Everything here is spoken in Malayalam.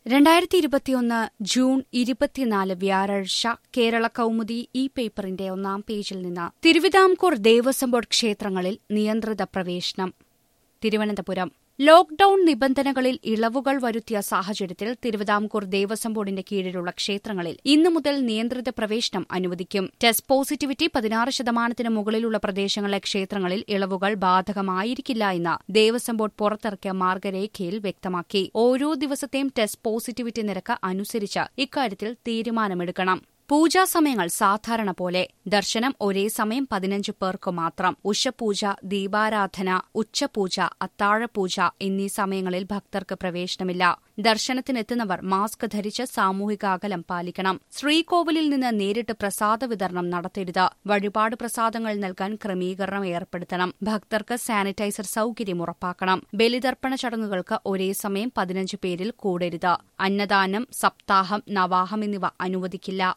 രണ്ടായിരത്തി ഇരുപത്തിയൊന്ന് ജൂൺ ഇരുപത്തിനാല് വ്യാഴാഴ്ച കേരള കൗമുദി ഈ പേപ്പറിന്റെ ഒന്നാം പേജിൽ നിന്ന് തിരുവിതാംകൂർ ദേവസ്വം ബോർഡ് ക്ഷേത്രങ്ങളിൽ നിയന്ത്രിത പ്രവേശനം തിരുവനന്തപുരം ലോക്ഡൌൺ നിബന്ധനകളിൽ ഇളവുകൾ വരുത്തിയ സാഹചര്യത്തിൽ തിരുവിതാംകൂർ ദേവസ്വം ബോർഡിന്റെ കീഴിലുള്ള ക്ഷേത്രങ്ങളിൽ ഇന്നു മുതൽ നിയന്ത്രിത പ്രവേശനം അനുവദിക്കും ടെസ്റ്റ് പോസിറ്റിവിറ്റി പതിനാറ് ശതമാനത്തിന് മുകളിലുള്ള പ്രദേശങ്ങളിലെ ക്ഷേത്രങ്ങളിൽ ഇളവുകൾ ബാധകമായിരിക്കില്ല എന്ന് ദേവസ്വം ബോർഡ് പുറത്തിറക്കിയ മാർഗരേഖയിൽ വ്യക്തമാക്കി ഓരോ ദിവസത്തെയും ടെസ്റ്റ് പോസിറ്റിവിറ്റി നിരക്ക് അനുസരിച്ച് ഇക്കാര്യത്തിൽ തീരുമാനമെടുക്കണം പൂജാ സമയങ്ങൾ സാധാരണ പോലെ ദർശനം ഒരേ സമയം പതിനഞ്ച് പേർക്ക് മാത്രം ഉഷപൂജ ദീപാരാധന ഉച്ചപൂജ അത്താഴപൂജ എന്നീ സമയങ്ങളിൽ ഭക്തർക്ക് പ്രവേശനമില്ല ദർശനത്തിനെത്തുന്നവർ മാസ്ക് ധരിച്ച് സാമൂഹിക അകലം പാലിക്കണം ശ്രീകോവിലിൽ നിന്ന് നേരിട്ട് പ്രസാദ വിതരണം നടത്തരുത് വഴിപാട് പ്രസാദങ്ങൾ നൽകാൻ ക്രമീകരണം ഏർപ്പെടുത്തണം ഭക്തർക്ക് സാനിറ്റൈസർ സൌകര്യം ഉറപ്പാക്കണം ബലിതർപ്പണ ചടങ്ങുകൾക്ക് ഒരേ സമയം പതിനഞ്ച് പേരിൽ കൂടരുത് അന്നദാനം സപ്താഹം നവാഹം എന്നിവ അനുവദിക്കില്ല